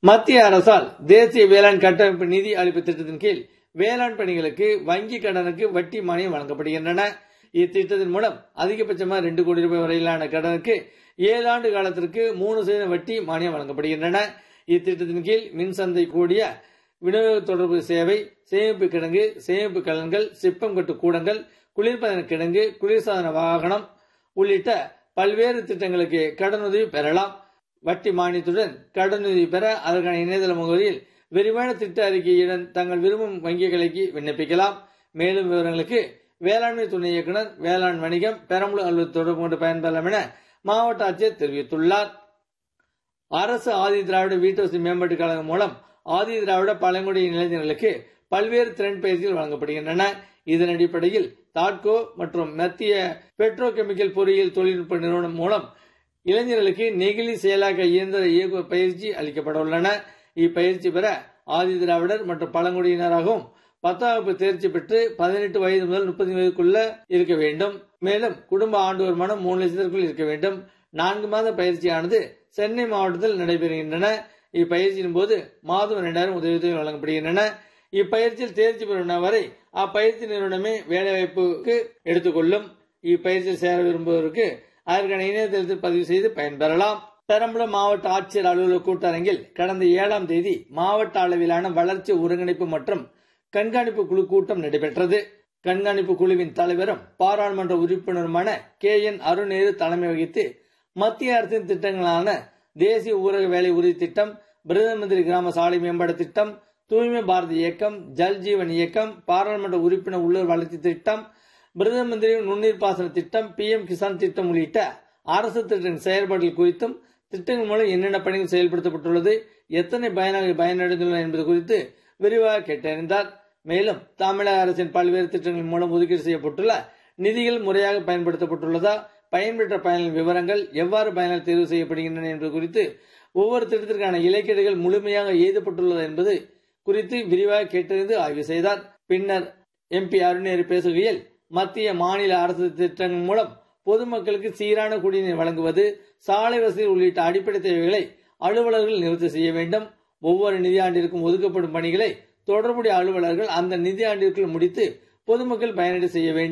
மத்திய அரசால் தேசிய வேளாண் கட்டமைப்பு நிதி அளிப்பு திட்டத்தின் கீழ் வேளாண் பணிகளுக்கு வங்கி கடனுக்கு வட்டி மானியம் வழங்கப்படுகின்றன இத்திட்டத்தின் மூலம் அதிகபட்சமாக ரெண்டு கோடி ரூபாய் வரையிலான கடனுக்கு ஏழு ஆண்டு காலத்திற்கு மூணு சதவீதம் வட்டி மானியம் வழங்கப்படுகின்றன இத்திட்டத்தின் கீழ் மின்சந்தை கூடிய விநியோக தொடர்பு சேவை சேமிப்பு கிடங்கு சேமிப்பு கலன்கள் சிப்பம் கட்டு கூடங்கள் குளிர்பதன கிடங்கு குளிர்சாதன வாகனம் உள்ளிட்ட பல்வேறு திட்டங்களுக்கு கடனுதவி பெறலாம் வட்டி மானியத்துடன் கடனுதவி பெற அதற்கான இணையதள முகவரியில் விரிவான திட்ட அறிக்கையுடன் தங்கள் விரும்பும் வங்கி கிளைக்கு விண்ணப்பிக்கலாம் மேலும் விவரங்களுக்கு வேளாண்மை துணை இயக்குனர் வேளாண் வணிகம் பெரம்பலூர் அலுவலர் தொடர்பு கொண்டு பயன்பெறலாம் என மாவட்ட ஆட்சியர் தெரிவித்துள்ளார் அரசு ஆதி திராவிட வீட்டுவசதி மேம்பாட்டு கழகம் மூலம் ஆதி திராவிட பழங்குடியின இளைஞர்களுக்கு பல்வேறு திறன் பயிற்சிகள் வழங்கப்படுகின்றன இதன் அடிப்படையில் தாட்கோ மற்றும் மத்திய பெட்ரோ கெமிக்கல் பொறியியல் தொழில்நுட்ப நிறுவனம் மூலம் இளைஞர்களுக்கு நெகிழி செயலாக்க இயந்திர இயக்கு பயிற்சி அளிக்கப்பட உள்ளன இப்பயிற்சி பெற ஆதி திராவிடர் மற்றும் பழங்குடியினராகவும் பத்தாம் வகுப்பு தேர்ச்சி பெற்று பதினெட்டு வயது முதல் முப்பது வயதுக்குள்ள இருக்க வேண்டும் மேலும் குடும்ப ஆண்டு வருமானம் மூணு லட்சத்திற்குள் இருக்க வேண்டும் நான்கு மாத பயிற்சியானது சென்னை மாவட்டத்தில் நடைபெறுகின்றன இப்பயிற்சியின் போது மாதம் இரண்டாயிரம் உதவித்தொகை வழங்கப்படுகின்றன இப்பயிற்சியில் தேர்ச்சி பெறும் வரை அப்பயிற்சி நிறுவனமே வேலைவாய்ப்புக்கு எடுத்துக்கொள்ளும் இப்பயிற்சியில் சேர விரும்புவோருக்கு அதற்கான இணையதளத்தில் பதிவு செய்து பயன்பெறலாம் பெரம்பலூர் மாவட்ட ஆட்சியர் அலுவலக கூட்டரங்கில் கடந்த ஏழாம் தேதி மாவட்ட அளவிலான வளர்ச்சி ஒருங்கிணைப்பு மற்றும் கண்காணிப்பு குழு கூட்டம் நடைபெற்றது கண்காணிப்பு குழுவின் தலைவரும் பாராளுமன்ற உறுப்பினருமான கே என் அருணேரு தலைமை வகித்து மத்திய அரசின் திட்டங்களான தேசிய ஊரக வேலை உறுதி திட்டம் பிரதம மந்திரி கிராம சாலை மேம்பாடு திட்டம் தூய்மை பாரத் இயக்கம் ஜல் ஜீவன் இயக்கம் பாராளுமன்ற உறுப்பினர் உள்ளூர் வளர்ச்சி திட்டம் பிரதம மந்திரி நுண்ணீர் பாசன திட்டம் பி எம் கிசான் திட்டம் உள்ளிட்ட அரசு திட்டத்தின் செயல்பாடுகள் குறித்தும் திட்டங்கள் மூலம் என்னென்ன பணிகள் செயல்படுத்தப்பட்டுள்ளது எத்தனை பயனாளிகள் பயனடைந்துள்ளனர் என்பது குறித்து விரிவாக கேட்டறிந்தார் மேலும் தமிழக அரசின் பல்வேறு திட்டங்கள் மூலம் ஒதுக்கீடு செய்யப்பட்டுள்ள நிதிகள் முறையாக பயன்படுத்தப்பட்டுள்ளதா பயன்பெற்ற பயனின் விவரங்கள் எவ்வாறு பயனர் தேர்வு செய்யப்படுகின்றன என்பது குறித்து ஒவ்வொரு திட்டத்திற்கான இலக்கீடுகள் முழுமையாக எழுதப்பட்டுள்ளது என்பது குறித்து விரிவாக கேட்டறிந்து ஆய்வு செய்தார் பின்னர் எம்பி அருணேரி பேசுகையில் மத்திய மாநில அரசு திட்டங்கள் மூலம் பொதுமக்களுக்கு சீரான குடிநீர் வழங்குவது சாலை வசதி உள்ளிட்ட அடிப்படை தேவைகளை அலுவலர்கள் நிவர்த்தி செய்ய வேண்டும் ஒவ்வொரு நிதியாண்டிற்கும் ஒதுக்கப்படும் பணிகளை தொடர்புடைய அலுவலர்கள் அந்த நிதியாண்டிற்குள் முடித்து பொதுமக்கள் பயனடை செய்ய வேண்டும்